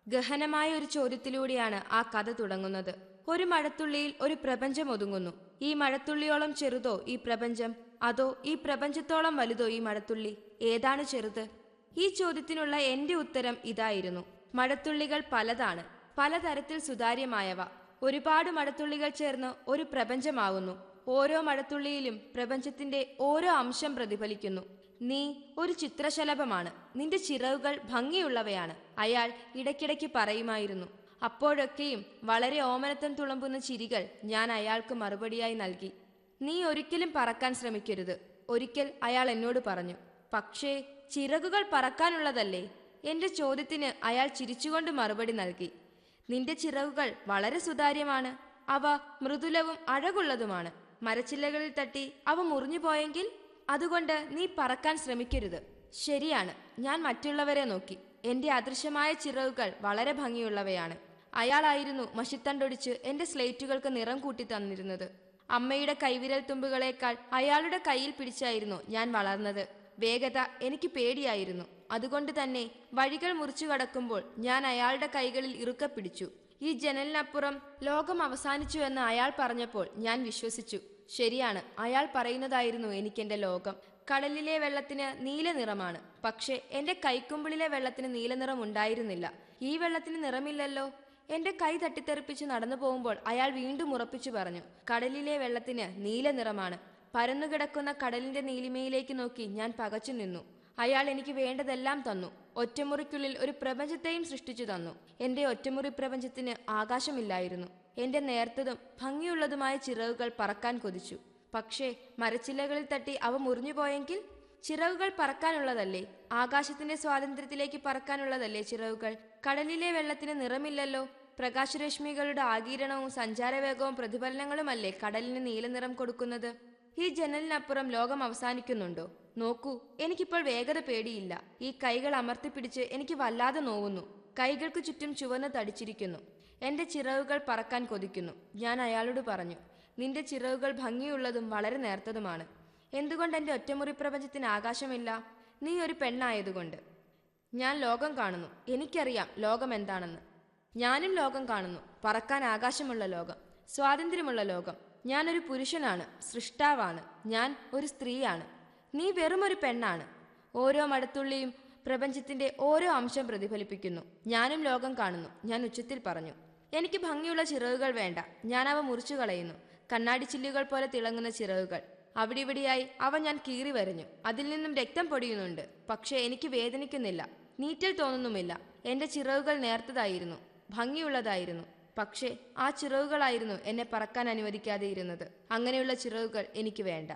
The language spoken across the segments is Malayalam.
ഗഹനമായ ഒരു ചോദ്യത്തിലൂടെയാണ് ആ കഥ തുടങ്ങുന്നത് ഒരു മഴത്തുള്ളിയിൽ ഒരു പ്രപഞ്ചം ഒതുങ്ങുന്നു ഈ മഴത്തുള്ളിയോളം ചെറുതോ ഈ പ്രപഞ്ചം അതോ ഈ പ്രപഞ്ചത്തോളം വലുതോ ഈ മഴത്തുള്ളി ഏതാണ് ചെറുത് ഈ ചോദ്യത്തിനുള്ള എന്റെ ഉത്തരം ഇതായിരുന്നു മഴത്തുള്ളികൾ പലതാണ് പലതരത്തിൽ സുതാര്യമായവ ഒരുപാട് മഴത്തുള്ളികൾ ചേർന്ന് ഒരു പ്രപഞ്ചമാവുന്നു ഓരോ മഴത്തുള്ളിയിലും പ്രപഞ്ചത്തിന്റെ ഓരോ അംശം പ്രതിഫലിക്കുന്നു നീ ഒരു ചിത്രശലഭമാണ് നിന്റെ ചിറകുകൾ ഭംഗിയുള്ളവയാണ് അയാൾ ഇടയ്ക്കിടയ്ക്ക് പറയുമായിരുന്നു അപ്പോഴൊക്കെയും വളരെ ഓമനത്തം തുളുമ്പുന്ന ചിരികൾ ഞാൻ അയാൾക്ക് മറുപടിയായി നൽകി നീ ഒരിക്കലും പറക്കാൻ ശ്രമിക്കരുത് ഒരിക്കൽ അയാൾ എന്നോട് പറഞ്ഞു പക്ഷേ ചിറകുകൾ പറക്കാനുള്ളതല്ലേ എന്റെ ചോദ്യത്തിന് അയാൾ ചിരിച്ചുകൊണ്ട് മറുപടി നൽകി നിന്റെ ചിറകുകൾ വളരെ സുതാര്യമാണ് അവ മൃദുലവും അഴകുള്ളതുമാണ് മരച്ചില്ലകളിൽ തട്ടി അവ മുറിഞ്ഞു പോയെങ്കിൽ അതുകൊണ്ട് നീ പറക്കാൻ ശ്രമിക്കരുത് ശരിയാണ് ഞാൻ മറ്റുള്ളവരെ നോക്കി എന്റെ അദൃശ്യമായ ചിറകുകൾ വളരെ ഭംഗിയുള്ളവയാണ് അയാളായിരുന്നു മഷിത്തണ്ടൊടിച്ച് എന്റെ സ്ലേറ്റുകൾക്ക് നിറം കൂട്ടി തന്നിരുന്നത് അമ്മയുടെ കൈവിരൽ തുമ്പുകളേക്കാൾ അയാളുടെ കയ്യിൽ പിടിച്ചായിരുന്നു ഞാൻ വളർന്നത് വേഗത എനിക്ക് പേടിയായിരുന്നു അതുകൊണ്ട് തന്നെ വഴികൾ മുറിച്ചു കടക്കുമ്പോൾ ഞാൻ അയാളുടെ കൈകളിൽ ഇറുക്കെ പിടിച്ചു ഈ ജനലിനപ്പുറം ലോകം അവസാനിച്ചു എന്ന് അയാൾ പറഞ്ഞപ്പോൾ ഞാൻ വിശ്വസിച്ചു ശരിയാണ് അയാൾ പറയുന്നതായിരുന്നു എനിക്കെന്റെ ലോകം കടലിലെ വെള്ളത്തിന് നീല നിറമാണ് പക്ഷേ എന്റെ കൈക്കുമ്പിളിലെ വെള്ളത്തിന് നീല നിറം ഉണ്ടായിരുന്നില്ല ഈ വെള്ളത്തിന് നിറമില്ലല്ലോ എന്റെ കൈ തട്ടിത്തെറിപ്പിച്ച് നടന്നു പോകുമ്പോൾ അയാൾ വീണ്ടും ഉറപ്പിച്ചു പറഞ്ഞു കടലിലെ വെള്ളത്തിന് നീല നിറമാണ് പരന്നുകിടക്കുന്ന കടലിന്റെ നീലിമയിലേക്ക് നോക്കി ഞാൻ പകച്ചു നിന്നു അയാൾ എനിക്ക് വേണ്ടതെല്ലാം തന്നു ഒറ്റമുറിക്കുള്ളിൽ ഒരു പ്രപഞ്ചത്തെയും സൃഷ്ടിച്ചു തന്നു എന്റെ ഒറ്റമുറി പ്രപഞ്ചത്തിന് ആകാശമില്ലായിരുന്നു എന്റെ നേർത്തതും ഭംഗിയുള്ളതുമായ ചിറകുകൾ പറക്കാൻ കൊതിച്ചു പക്ഷേ മരച്ചില്ലകളിൽ തട്ടി അവ മുറിഞ്ഞു പോയെങ്കിൽ ചിറകുകൾ പറക്കാനുള്ളതല്ലേ ആകാശത്തിന്റെ സ്വാതന്ത്ര്യത്തിലേക്ക് പറക്കാനുള്ളതല്ലേ ചിറകുകൾ കടലിലെ വെള്ളത്തിന് നിറമില്ലല്ലോ പ്രകാശരശ്മികളുടെ ആഗീരണവും സഞ്ചാരവേഗവും പ്രതിഫലനങ്ങളുമല്ലേ കടലിന് നീലനിറം കൊടുക്കുന്നത് ഈ ജനലിനപ്പുറം ലോകം അവസാനിക്കുന്നുണ്ടോ നോക്കൂ എനിക്കിപ്പോൾ വേഗത പേടിയില്ല ഈ കൈകൾ അമർത്തിപ്പിടിച്ച് എനിക്ക് വല്ലാതെ നോവുന്നു കൈകൾക്ക് ചുറ്റും ചുവന്ന് തടിച്ചിരിക്കുന്നു എന്റെ ചിറകുകൾ പറക്കാൻ കൊതിക്കുന്നു ഞാൻ അയാളോട് പറഞ്ഞു നിന്റെ ചിറകുകൾ ഭംഗിയുള്ളതും വളരെ നേർത്തതുമാണ് എന്തുകൊണ്ട് എന്റെ ഒറ്റമുറി പ്രപഞ്ചത്തിന് ആകാശമില്ല നീ ഒരു പെണ്ണായതുകൊണ്ട് ഞാൻ ലോകം കാണുന്നു എനിക്കറിയാം ലോകം എന്താണെന്ന് ഞാനും ലോകം കാണുന്നു പറക്കാൻ ആകാശമുള്ള ലോകം സ്വാതന്ത്ര്യമുള്ള ലോകം ഞാനൊരു പുരുഷനാണ് സൃഷ്ടാവാണ് ഞാൻ ഒരു സ്ത്രീയാണ് നീ വെറുമൊരു പെണ്ണാണ് ഓരോ മടത്തുള്ളിയും പ്രപഞ്ചത്തിന്റെ ഓരോ അംശം പ്രതിഫലിപ്പിക്കുന്നു ഞാനും ലോകം കാണുന്നു ഞാൻ ഉച്ചത്തിൽ പറഞ്ഞു എനിക്ക് ഭംഗിയുള്ള ചിറകുകൾ വേണ്ട ഞാൻ അവ മുറിച്ചു കളയുന്നു കണ്ണാടി ചില്ലുകൾ പോലെ തിളങ്ങുന്ന ചിറകുകൾ അവിടെ ഇവിടെയായി അവ ഞാൻ കീറി വരഞ്ഞു അതിൽ നിന്നും രക്തം പൊടിയുന്നുണ്ട് പക്ഷേ എനിക്ക് വേദനിക്കുന്നില്ല നീറ്റൽ തോന്നുന്നുമില്ല എന്റെ ചിറകുകൾ നേർത്തതായിരുന്നു ഭംഗിയുള്ളതായിരുന്നു പക്ഷേ ആ ചിറകുകളായിരുന്നു എന്നെ പറക്കാൻ അനുവദിക്കാതെ ഇരുന്നത് അങ്ങനെയുള്ള ചിറകുകൾ എനിക്ക് വേണ്ട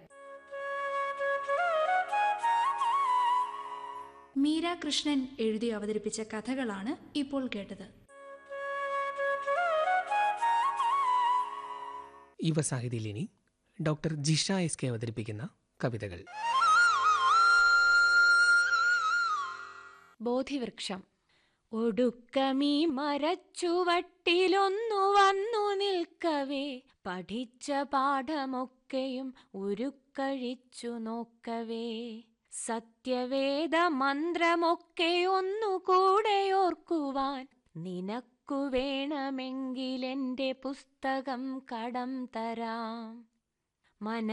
മീര കൃഷ്ണൻ എഴുതി അവതരിപ്പിച്ച കഥകളാണ് ഇപ്പോൾ കേട്ടത് യുവസാഹിതിയിൽ ഇനി ഡോക്ടർ ജിഷ എസ് കെ അവതരിപ്പിക്കുന്ന കവിതകൾ ബോധിവൃക്ഷം ഒടുക്കമീ മരച്ചുവട്ടിലൊന്നു വന്നു നിൽക്കവേ പഠിച്ച പാഠമൊക്കെയും ഉരുക്കഴിച്ചു നോക്കവേ സത്യവേദ മന്ത്രമൊക്കെ ഒന്നുകൂടെ ഓർക്കുവാൻ നിനക്കു വേണമെങ്കിലെന്റെ പുസ്തകം കടം തരാം മന